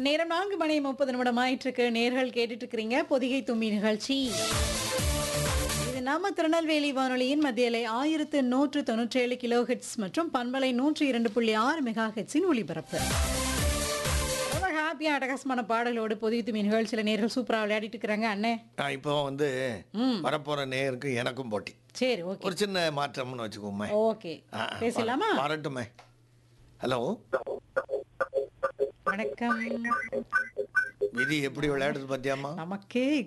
நேரம் நான்கு மணி முப்பது நிமிடம் ஆயிட்டு இருக்கு நேர்கள் கேட்டுட்டு இருக்கிறீங்க பொதிகை தும்பி நிகழ்ச்சி இது நம்ம திருநெல்வேலி வானொலியின் மத்தியலை ஆயிரத்து நூற்று தொண்ணூற்றி ஏழு கிலோ ஹெட்ஸ் மற்றும் பண்பலை நூற்றி இரண்டு புள்ளி ஆறு மெகா ஹெட்ஸின் ஒளிபரப்பு ரொம்ப ஹாப்பியா அட்டகாசமான பாடலோடு பொதிகை தும்பி நிகழ்ச்சியில நேர்கள் சூப்பரா விளையாடிட்டு இருக்கிறாங்க அண்ணே நான் இப்போ வந்து வரப்போற நேருக்கு எனக்கும் போட்டி சரி ஓகே ஒரு சின்ன மாற்றம்னு வச்சுக்கோமே ஓகே பேசலாமா வரட்டுமே ஹலோ வணக்கம் விதி எப்படி விளையாடுது பாத்தியாமா நமக்கே